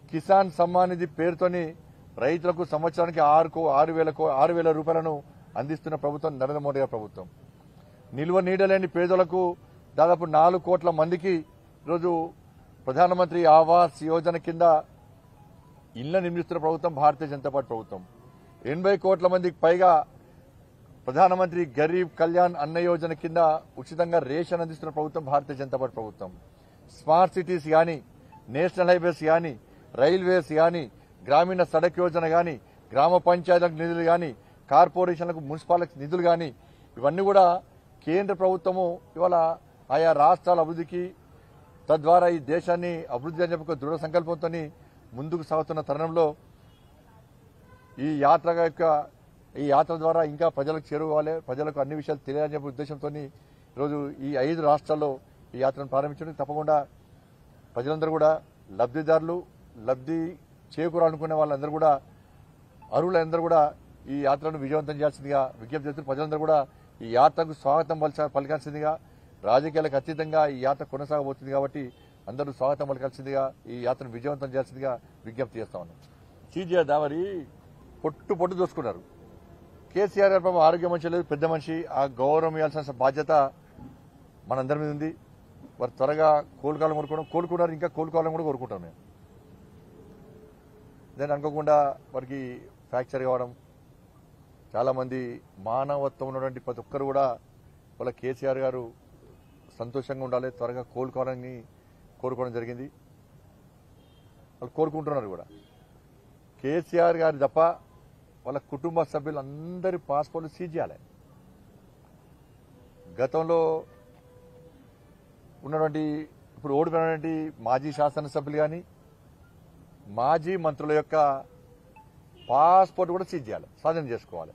కిసాన్ సమ్మాన్ నిధి పేరుతోని రైతులకు సంవత్సరానికి ఆరు కో- ఆరు వేల కో- ఆరు వేల రూపాయలను అందిస్తున్న ప్రభుత్వం నరేంద్ర మోడీ గారి ప్రభుత్వం నిల్వ నీడలేని పేదలకు దాదాపు నాలుగు కోట్ల మందికి ఈరోజు ప్రధానమంత్రి ఆవాస్ యోజన కింద ఇళ్ల నిర్మిస్తున్న ప్రభుత్వం భారతీయ జనతా పార్టీ ప్రభుత్వం ఎనభై కోట్ల మందికి పైగా ప్రధానమంత్రి గరీబ్ కళ్యాణ్ అన్న యోజన కింద ఉచితంగా రేషన్ అందిస్తున్న ప్రభుత్వం భారతీయ జనతా పార్టీ ప్రభుత్వం స్మార్ట్ సిటీస్ గాని నేషనల్ హైవేస్ గాని రైల్వేస్ గాని గ్రామీణ సడక్ యోజన గాని గ్రామ పంచాయతీలకు నిధులు గాని కార్పొరేషన్లకు మున్సిపాలిటీ నిధులు గాని ఇవన్నీ కూడా కేంద్ర ప్రభుత్వము ఇవాళ ఆయా రాష్ట్రాల అభివృద్ధికి తద్వారా ఈ దేశాన్ని అభివృద్ధి అని చెప్పి ఒక దృఢ సంకల్పంతో ముందుకు సాగుతున్న తరుణంలో ఈ యాత్ర యొక్క ఈ యాత్ర ద్వారా ఇంకా ప్రజలకు చేరుకోవాలి ప్రజలకు అన్ని విషయాలు తెలియాలని చెప్పే ఉద్దేశంతో ఈరోజు ఈ ఐదు రాష్ట్రాల్లో ఈ యాత్రను ప్రారంభించడం తప్పకుండా ప్రజలందరూ కూడా లబ్ధిదారులు లబ్ధి చేకూరాలనుకునే వాళ్ళందరూ కూడా అర్హులందరూ కూడా ఈ యాత్రను విజయవంతం చేయాల్సిందిగా విజ్ఞప్తి చేస్తూ ప్రజలందరూ కూడా ఈ యాత్రకు స్వాగతం పలచ- పలకాల్సిందిగా రాజకీయాలకు అతీతంగా ఈ యాత్ర కొనసాగబోతుంది కాబట్టి అందరూ స్వాగతం పలకాల్సిందిగా ఈ యాత్రను విజయవంతం చేయాల్సిందిగా విజ్ఞప్తి చేస్తా ఉన్నాం సీజీఆర్ దావరి పొట్టు పొట్టు దోసుకున్నారు కేసీఆర్ గారు పాపం ఆరోగ్యం మంచి లేదు పెద్ద మనిషి ఆ గౌరవం ఇవ్వాల్సిన బాధ్యత మనందరి మీద ఉంది వారు త్వరగా కోలుకోవాలని కోరుకోవడం కోలుకున్నారు ఇంకా కోలుకోవాలని కూడా కోరుకుంటాం మేము దాన్ని అనుకోకుండా వారికి ఫ్రాక్చర్ కావడం చాలా మంది మానవత్వం ఉన్నటువంటి ప్రతి ఒక్కరు కూడా వాళ్ళ కేసీఆర్ గారు సంతోషంగా ఉండాలి త్వరగా కోలుకోవాలని కోరుకోవడం జరిగింది వాళ్ళు కోరుకుంటున్నారు కూడా కేసీఆర్ గారి తప్ప వాళ్ళ కుటుంబ సభ్యులందరి పాస్పోర్ట్లు సీజ్ చేయాలి గతంలో ఉన్నటువంటి ఇప్పుడు ఓడిపోయినటువంటి మాజీ శాసనసభ్యులు కానీ మాజీ మంత్రుల యొక్క పాస్పోర్ట్ కూడా సీజ్ చేయాలి స్వాధీనం చేసుకోవాలి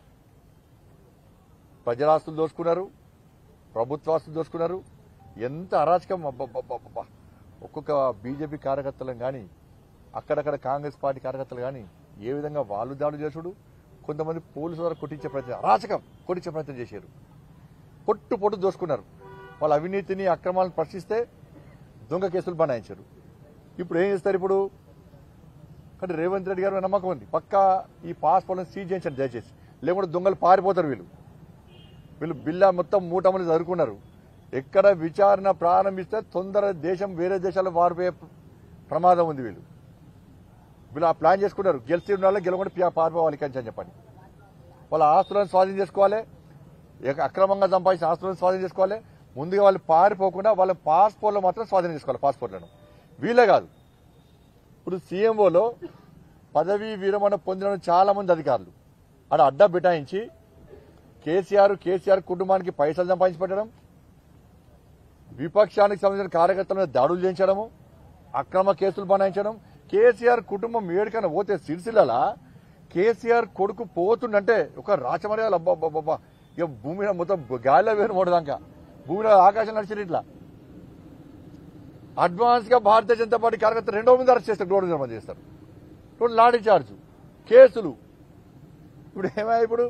ప్రజలాస్తులు దోచుకున్నారు ప్రభుత్వాస్తులు దోచుకున్నారు ఎంత అరాచకం అబ్బబ్బబ్బబ్బబ్బా. ఒక్కొక్క బీజేపీ కార్యకర్తలను కానీ అక్కడక్కడ కాంగ్రెస్ పార్టీ కార్యకర్తలు కానీ ఏ విధంగా వాళ్ళు దాడులు చేసుడు కొంతమంది పోలీసు ద్వారా కొట్టించే ప్రయత్నం అరాచకం కొట్టించే ప్రయత్నం చేశారు పొట్టు పొట్టు దోసుకున్నారు వాళ్ళ అవినీతిని అక్రమాలను ప్రశ్నిస్తే దొంగ కేసులు బనాయించారు ఇప్పుడు ఏం చేస్తారు ఇప్పుడు కానీ రేవంత్ రెడ్డి గారు నమ్మకం ఉంది పక్కా ఈ పాస్పోర్ట్లను సీజ్ చేయించండి దయచేసి లేకుంటే దొంగలు పారిపోతారు వీళ్ళు వీళ్ళు బిల్లా మొత్తం మూటమని చదువుకున్నారు ఎక్కడ విచారణ ప్రారంభిస్తే తొందర దేశం వేరే దేశాల్లో వారిపోయే ప్రమాదం ఉంది వీళ్ళు వీళ్ళు ఆ ప్లాన్ చేసుకున్నారు గెలిచి ఉండాలి గెలవకుండా పి- పారిపోవాలి కంచి అని చెప్పండి వాళ్ళ ఆస్తులను స్వాధీనం చేసుకోవాలి ఎక- అక్రమంగా సంపాదించిన ఆస్తులను స్వాధీనం చేసుకోవాలి ముందుగా వాళ్ళు పారిపోకుండా వాళ్ళ పాస్పోర్ట్లు మాత్రం స్వాధీనం చేసుకోవాలి పాస్పోర్ట్లను వీళ్ళే కాదు ఇప్పుడు సీఎంఓలో పదవీ విరమణ పొందిన చాలా మంది అధికారులు ఆడ అడ్డా బిటాయించి కేసీఆర్ కేసీఆర్ కుటుంబానికి పైసలు సంపాదించి పెట్టడం విపక్షానికి సంబంధించిన కార్యకర్తల మీద దాడులు చేయించడము అక్రమ కేసులు బనాయించడం కేసీఆర్ కుటుంబం ఏడికైనా పోతే సిరిసిల్ల కేసీఆర్ కొడుకు పోతుండంటే ఒక రాచమర్యాలు అబ్బాబ్బాబ్బా ఇక భూమి మీద మొత్తం గాలిలో వేరు మూడదాకా భూమిలో ఆకాశం నడిచిన ఇట్లా అడ్వాన్స్ గా భారతీయ జనతా పార్టీ కార్యకర్త రెండో మంది అరెస్ట్ చేస్తారు రోడ్డు నిర్మాణం చేస్తారు రెండు లాఠీ చార్జ్ కేసులు ఇప్పుడు ఏమయ్యా ఇప్పుడు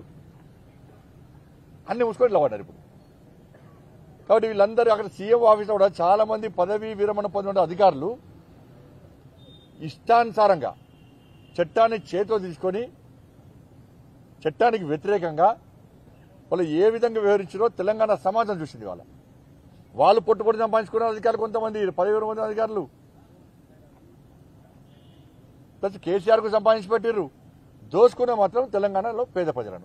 అన్ని ముసుకొని ఇట్లా పడ్డారు ఇప్పుడు కాబట్టి వీళ్ళందరూ అక్కడ సీఎం ఆఫీస్లో కూడా చాలా మంది పదవీ విరమణ పొందిన అధికారులు ఇష్టానుసారంగా చట్టాన్ని చేతిలో తీసుకొని చట్టానికి వ్యతిరేకంగా వాళ్ళు ఏ విధంగా వ్యవహరించారో తెలంగాణ సమాజం చూసింది వాళ్ళ వాళ్ళు పొట్టుపొట్టు సంపాదించుకున్న అధికారులు కొంతమంది పదవి ఇరవై మంది అధికారులు ప్లస్ కేసీఆర్ కు సంపాదించి పెట్టిర్రు దోసుకునే మాత్రం తెలంగాణలో పేద ప్రజలను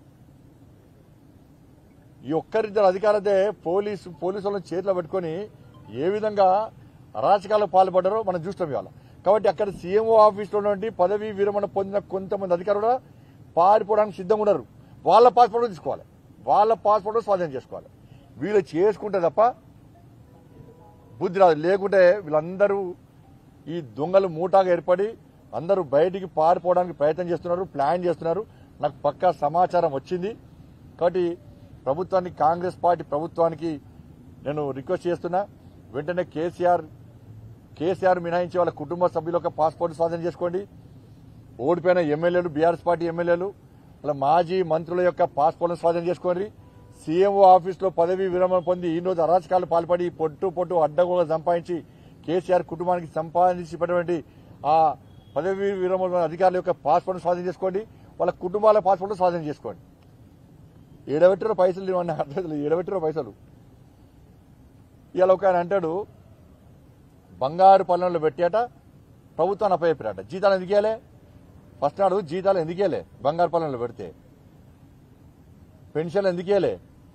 ఈ ఒక్కరిద్దరు అధికారతే పోలీసు పోలీసు వాళ్ళని చేతిలో పెట్టుకొని ఏ విధంగా అరాచకాలకు పాల్పడ్డారో మనం చూస్తాం ఇవాళ కాబట్టి అక్కడ సీఎంఓ ఆఫీస్లో ఉన్నటువంటి పదవీ విరమణ పొందిన కొంతమంది అధికారులు కూడా పారిపోవడానికి సిద్ధంగా ఉన్నారు వాళ్ళ పాస్పోర్ట్ తీసుకోవాలి వాళ్ళ పాస్పోర్ట్ స్వాధీనం చేసుకోవాలి వీళ్ళు చేసుకుంటే తప్ప బుద్ధి రాదు లేకుంటే వీళ్ళందరూ ఈ దొంగలు మూటాగా ఏర్పడి అందరూ బయటికి పారిపోవడానికి ప్రయత్నం చేస్తున్నారు ప్లాన్ చేస్తున్నారు నాకు పక్కా సమాచారం వచ్చింది కాబట్టి ప్రభుత్వానికి కాంగ్రెస్ పార్టీ ప్రభుత్వానికి నేను రిక్వెస్ట్ చేస్తున్నా వెంటనే కేసీఆర్ కేసీఆర్ మినహాయించి వాళ్ళ కుటుంబ సభ్యుల యొక్క పాస్పోర్ట్ స్వాధీనం చేసుకోండి ఓడిపోయిన ఎమ్మెల్యేలు బీఆర్ఎస్ పార్టీ ఎమ్మెల్యేలు వాళ్ళ మాజీ మంత్రుల యొక్క పాస్పోర్ట్లను స్వాధీనం చేసుకోండి సీఎంఓ ఆఫీసులో పదవి విరమణ పొంది ఈ రోజు అరాచకాలు పాల్పడి పొట్టు పొట్టు అడ్డగోగా సంపాదించి కేసీఆర్ కుటుంబానికి సంపాదించినటువంటి ఆ పదవి విరమణ అధికారుల యొక్క పాస్పోర్ట్ స్వాధీనం చేసుకోండి వాళ్ళ కుటుంబాల పాస్పోర్ట్ స్వాధీనం చేసుకోండి ఏడబెట్టిరో పైసలు ఇవన్నీ అర్థం లేదు ఏడబెట్టిరో పైసలు ఇవాళ ఒక ఆయన అంటాడు బంగారు పల్లెంలో పెట్టాట ప్రభుత్వాన్ని అప్పచెప్పారట జీతాలు ఎందుకు ఇవ్వలే ఫస్ట్ నాడు జీతాలు ఎందుకు ఇవ్వలే బంగారు పల్లెంలో పెడితే పెన్షన్లు ఎందుకు ఇవ్వలే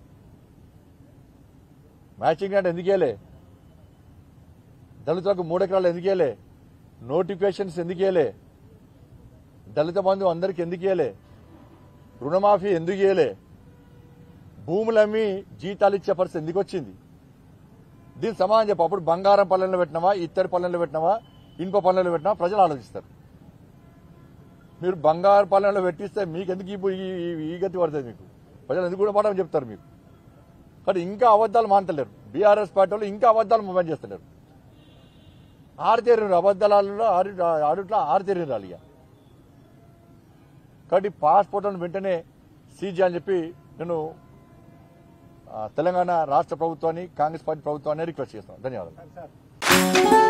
మ్యాచింగ్ అంటే ఎందుకు ఇవ్వలే దళితులకు మూడు ఎకరాలు ఎందుకు ఇవ్వలే నోటిఫికేషన్స్ ఎందుకు ఇవ్వలే దళిత బంధు అందరికి ఎందుకు ఇవ్వలే రుణమాఫీ ఎందుకు ఇవ్వలే భూములమ్మి జీతాలు ఇచ్చే పరిస్థితి ఎందుకు వచ్చింది దీని సమాధానం చెప్పు అప్పుడు బంగారం పల్లెల్లో పెట్టినావా ఇత్తడి పల్లెల్లో పెట్టినావా ఇనుప పల్లెల్లో పెట్టినావా ప్రజలు ఆలోచిస్తారు మీరు బంగారు పల్లెల్లో పెట్టిస్తే మీకు ఎందుకు ఈ- ఈ- ఈ- ఈ గతి పడుతుంది మీకు ప్రజలు ఎందుకు కూడా పడమని చెప్తారు మీకు కానీ ఇంకా అబద్ధాలు మానతలేరు బీఆర్ఎస్ పార్టీ వాళ్ళు ఇంకా అబద్ధాలు మూమెంట్ చేస్తలేరు ఆరితేరినారు అబద్ధాలలో ఆరు ఆడుట్లా ఆరితేరినారు ఇక కాబట్టి పాస్పోర్ట్లను వెంటనే సీజ్ అని చెప్పి నేను ఆ, తెలంగాణ రాష్ట్ర ప్రభుత్వాన్ని కాంగ్రెస్ పార్టీ ప్రభుత్వాన్ని రిక్వెస్ట్ చేస్తాను ధన్యవాదాలు సార్